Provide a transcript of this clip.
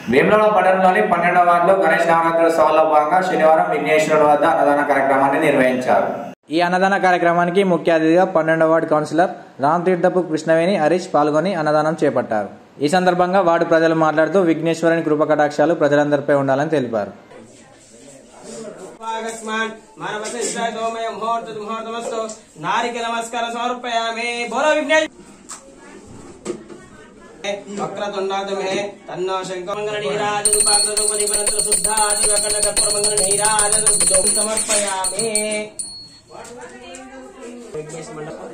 వేములవాడ పట్టణంలోని పన్నెండవ వార్డులో గణేష్ నవరాత్రోత్సవాల్లో భాగంగా శనివారం విఘ్నేశ్వరుడు వద్ద అన్నదాన కార్యక్రమాన్ని నిర్వహించారు ఈ అన్నదాన కార్యక్రమానికి ముఖ్య అతిథిగా పన్నెండవ వార్డు కౌన్సిలర్ రామ్ తీర్థపు కృష్ణవేణి హరీష్ పాల్గొని అన్నదానం చేపట్టారు ఈ సందర్భంగా వార్డు ప్రజలు మాట్లాడుతూ విఘ్నేశ్వరుని కృపకటాక్షాలు ప్రజలందరిపై ఉండాలని తెలిపారు ఆగస్మాన్ మానవత సోమయ ముహూర్త ముహూర్తమస్తు నారిక నమస్కార సమర్పయామి బోలో విఘ్నేశ్ వక్రతుండాతమే తన్నో శంకమంగళ నీరాజ పాత్రపతి పరంత్ర శుద్ధాది అఖండ కర్పూరమంగళ నీరాజ సమర్పయామి విఘ్నేశ్ మండపం